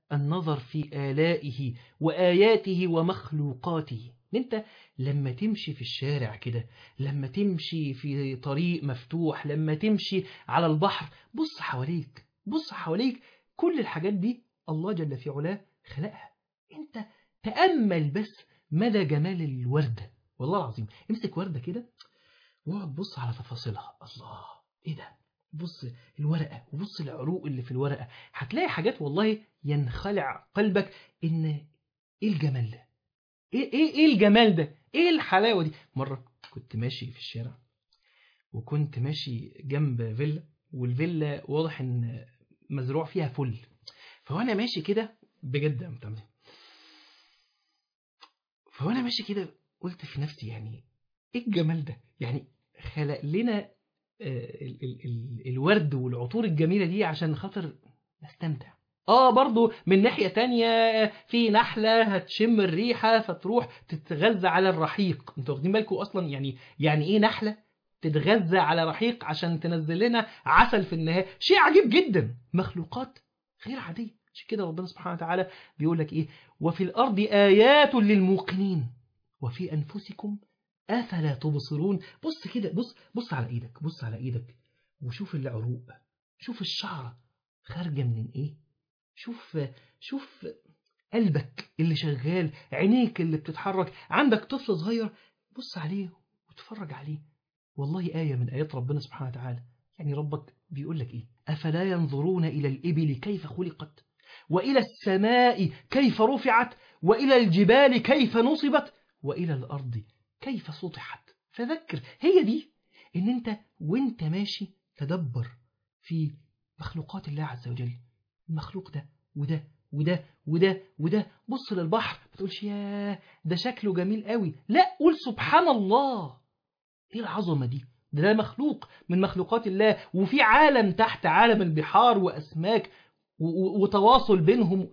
النظر في آلائه وآياته ومخلوقاته إن أنت لما تمشي في الشارع كده لما تمشي في طريق مفتوح لما تمشي على البحر بص حواليك بص حواليك كل الحاجات دي الله جل في علاه خلقها انت تأمل بس مدى جمال الوردة والله العظيم امسك وردة كده واقعد بص على تفاصيلها الله ايه ده بص الورقة وبص العروق اللي في الورقة هتلاقي حاجات والله ينخلع قلبك ان ايه الجمال ده ايه ايه ايه الجمال ده ايه الحلاوة دي مرة كنت ماشي في الشارع وكنت ماشي جنب فيلا والفيلا واضح ان مزروع فيها فل فوانا ماشي كده بجد يا متعمل فوانا ماشي كده قلت في نفسي يعني ايه الجمال ده يعني خلق لنا آه، ال ال ال الورد والعطور الجميلة دي عشان خاطر نستمتع اه برضو من ناحية تانية في نحلة هتشم الريحة فتروح تتغذى على الرحيق انتوا واخدين بالكم اصلا يعني يعني ايه نحلة تتغذى على رحيق عشان تنزل لنا عسل في النهاية شيء عجيب جدا مخلوقات غير عادية عشان كده ربنا سبحانه وتعالى بيقول لك ايه وفي الارض ايات للموقنين وفي انفسكم افلا تبصرون بص كده بص بص على ايدك بص على ايدك وشوف العروق شوف الشعرة خارجة من ايه شوف شوف قلبك اللي شغال عينيك اللي بتتحرك عندك طفل صغير بص عليه واتفرج عليه والله آية من آيات ربنا سبحانه وتعالى يعني ربك بيقول لك إيه أفلا ينظرون إلى الإبل كيف خلقت وإلى السماء كيف رفعت وإلى الجبال كيف نصبت وإلى الأرض كيف سطحت فذكر هي دي إن أنت وانت ماشي تدبر في مخلوقات الله عز وجل المخلوق ده وده وده وده وده بص للبحر ما تقولش يا ده شكله جميل قوي لا قول سبحان الله ايه العظمة دي ده, ده مخلوق من مخلوقات الله وفي عالم تحت عالم البحار وأسماك و- و- وتواصل بينهم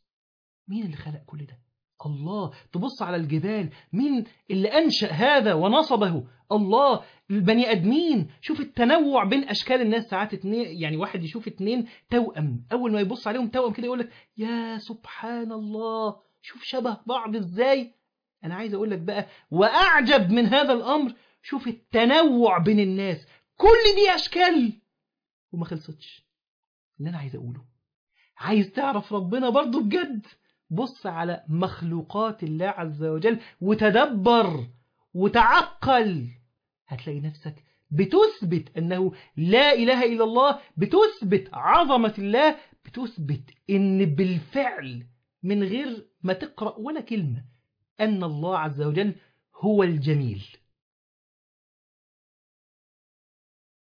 مين اللي خلق كل ده الله تبص على الجبال مين اللي أنشأ هذا ونصبه الله البني أدمين شوف التنوع بين أشكال الناس ساعات اتنين يعني واحد يشوف اتنين توأم أول ما يبص عليهم توأم كده يقول لك يا سبحان الله شوف شبه بعض ازاي أنا عايز أقول لك بقى وأعجب من هذا الأمر شوف التنوع بين الناس كل دي أشكال وما خلصتش اللي أنا عايز أقوله عايز تعرف ربنا برضو بجد بص على مخلوقات الله عز وجل وتدبر وتعقل هتلاقي نفسك بتثبت أنه لا إله إلا الله بتثبت عظمة الله بتثبت أن بالفعل من غير ما تقرأ ولا كلمة أن الله عز وجل هو الجميل